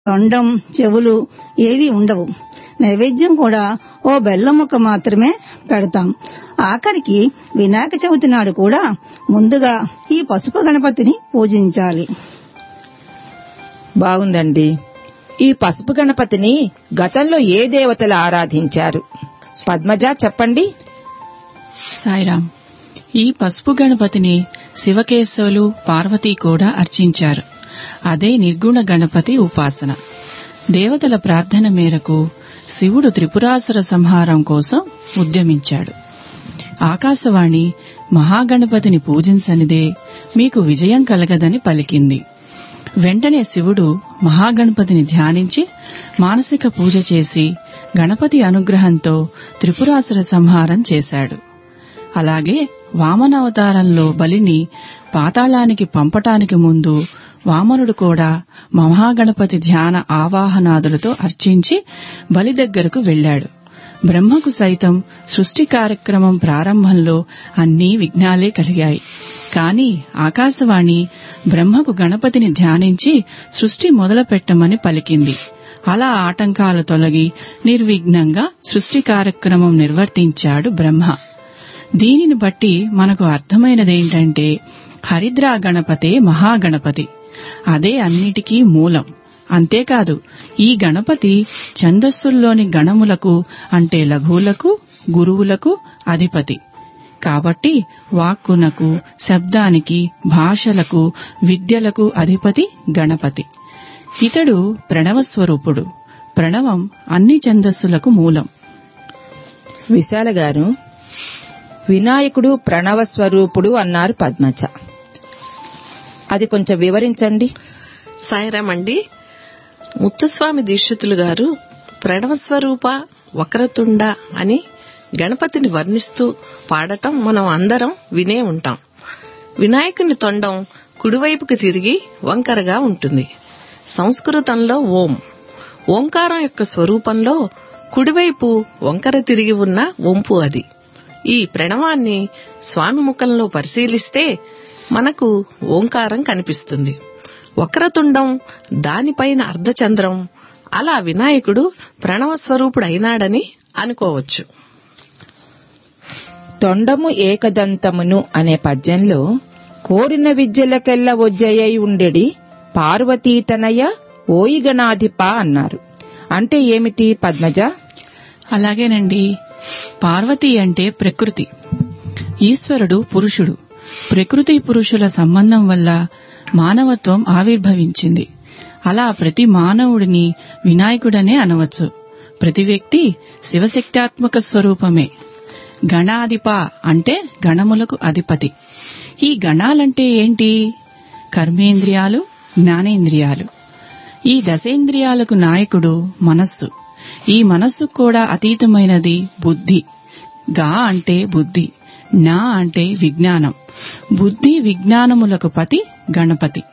తొండం చెవులు ఏవి ఉండవు నైవేద్యం కూడా ఓ బెల్లం ముక్క మాత్రమే పెడతాం ఆఖరికి వినాయక చవితి నాడు కూడా ముందుగా ఈ పసుపు గణపతిని పూజించాలి బాగుందండి ఈ పసుపు గణపతిని గతంలో ఏ దేవతలు ఆరాధించారు పద్మజ చెప్పండి సాయిరాం ఈ పసుపు గణపతిని శివకేశవులు పార్వతీ కూడా అర్చించారు అదే నిర్గుణ గణపతి ఉపాసన దేవతల ప్రార్థన మేరకు శివుడు త్రిపురాసుర సంహారం కోసం ఉద్యమించాడు ఆకాశవాణి మహాగణపతిని పూజించనిదే మీకు విజయం కలగదని పలికింది వెంటనే శివుడు మహాగణపతిని ధ్యానించి మానసిక పూజ చేసి గణపతి అనుగ్రహంతో త్రిపురాసుర సంహారం చేశాడు అలాగే వామనావతారంలో బలిని పాతాళానికి పంపటానికి ముందు వామనుడు కూడా మహాగణపతి ధ్యాన ఆవాహనాదులతో అర్చించి బలి దగ్గరకు వెళ్లాడు బ్రహ్మకు సైతం సృష్టి కార్యక్రమం ప్రారంభంలో అన్నీ విఘ్నాలే కలిగాయి కాని ఆకాశవాణి బ్రహ్మకు గణపతిని ధ్యానించి సృష్టి మొదలుపెట్టమని పలికింది అలా ఆటంకాలు తొలగి నిర్విఘ్నంగా సృష్టి కార్యక్రమం నిర్వర్తించాడు బ్రహ్మ దీనిని బట్టి మనకు అర్థమైనదేంటంటే హరిద్రా గణపతే మహాగణపతి అదే అన్నిటికీ మూలం అంతేకాదు ఈ గణపతి ఛందస్సుల్లోని గణములకు అంటే లఘువులకు గురువులకు అధిపతి కాబట్టి వాక్కునకు శబ్దానికి భాషలకు విద్యలకు అధిపతి గణపతి ఇతడు ప్రణవస్వరూపుడు ప్రణవం అన్ని ఛందస్సులకు మూలం విశాల గారు వినాయకుడు ప్రణవ స్వరూపుడు అన్నారు పద్మజ అది కొంచెం వివరించండి సాయిరామండి ముత్తుస్వామి దీక్షితులు గారు ప్రణవస్వరూప వక్రతుండ అని గణపతిని వర్ణిస్తూ పాడటం మనం అందరం వినే ఉంటాం వినాయకుని తొండం కుడివైపుకి తిరిగి వంకరగా ఉంటుంది సంస్కృతంలో ఓం ఓంకారం యొక్క స్వరూపంలో కుడివైపు వంకర తిరిగి ఉన్న వంపు అది ఈ ప్రణవాన్ని స్వామి ముఖంలో పరిశీలిస్తే మనకు ఓంకారం కనిపిస్తుంది వక్రతుండం దానిపైన అర్ధచంద్రం అలా వినాయకుడు ప్రణవ స్వరూపుడైనాడని అనుకోవచ్చు తొండము ఏకదంతమును అనే పద్యంలో కోరిన విద్యలకెల్ల ఒజ్జయ్యై ఉండెడి పార్వతీతనయ ఓయిగణాధిప అన్నారు అంటే ఏమిటి పద్మజ అలాగేనండి పార్వతి అంటే ప్రకృతి ఈశ్వరుడు పురుషుడు ప్రకృతి పురుషుల సంబంధం వల్ల మానవత్వం ఆవిర్భవించింది అలా ప్రతి మానవుడిని వినాయకుడనే అనవచ్చు ప్రతి వ్యక్తి శివశక్త్యాత్మక స్వరూపమే గణాధిప అంటే గణములకు అధిపతి ఈ గణాలంటే ఏంటి కర్మేంద్రియాలు జ్ఞానేంద్రియాలు ఈ దశేంద్రియాలకు నాయకుడు మనస్సు ఈ మనస్సు కూడా అతీతమైనది బుద్ధి గా అంటే బుద్ధి నా అంటే విజ్ఞానం బుద్ధి విజ్ఞానములకు పతి గణపతి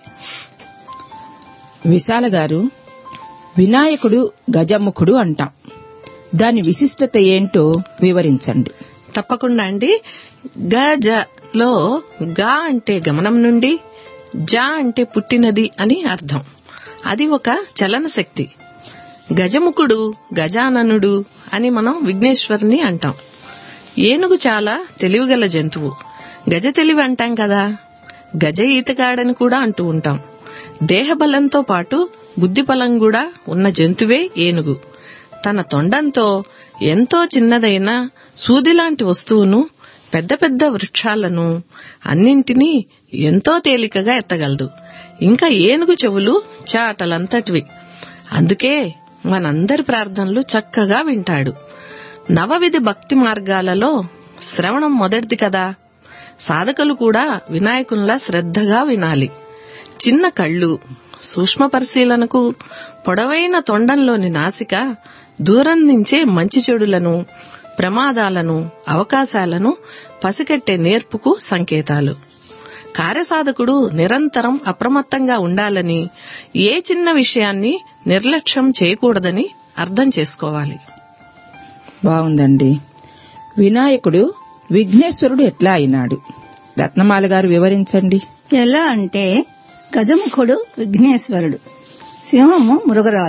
విశాల గారు వినాయకుడు గజముఖుడు అంటాం దాని విశిష్టత ఏంటో వివరించండి తప్పకుండా అండి గజ లో గా అంటే గమనం నుండి జా అంటే పుట్టినది అని అర్థం అది ఒక చలన శక్తి గజముఖుడు గజాననుడు అని మనం విఘ్నేశ్వరుని అంటాం ఏనుగు చాలా తెలివిగల జంతువు గజ తెలివి అంటాం కదా గజ ఈతగాడని కూడా అంటూ ఉంటాం దేహబలంతో పాటు బుద్ధిబలం కూడా ఉన్న జంతువే ఏనుగు తన తొండంతో ఎంతో చిన్నదైన సూదిలాంటి వస్తువును పెద్ద పెద్ద వృక్షాలను అన్నింటినీ ఎంతో తేలికగా ఎత్తగలదు ఇంకా ఏనుగు చెవులు చాటలంతటివి అందుకే మనందరి ప్రార్థనలు చక్కగా వింటాడు నవవిధి భక్తి మార్గాలలో శ్రవణం మొదటిది కదా సాధకులు కూడా వినాయకుల్లా శ్రద్ధగా వినాలి చిన్న కళ్ళు సూక్ష్మ పరిశీలనకు పొడవైన తొండంలోని నాసిక దూరం నుంచే మంచి చెడులను ప్రమాదాలను అవకాశాలను పసిగట్టే నేర్పుకు సంకేతాలు కార్యసాధకుడు నిరంతరం అప్రమత్తంగా ఉండాలని ఏ చిన్న విషయాన్ని నిర్లక్ష్యం చేయకూడదని అర్థం చేసుకోవాలి బాగుందండి వినాయకుడు విఘ్నేశ్వరుడు ఎట్లా అయినాడు రత్నమాల గారు వివరించండి ఎలా అంటే గజముఖుడు విఘ్నేశ్వరుడు సింహము మృగరాజు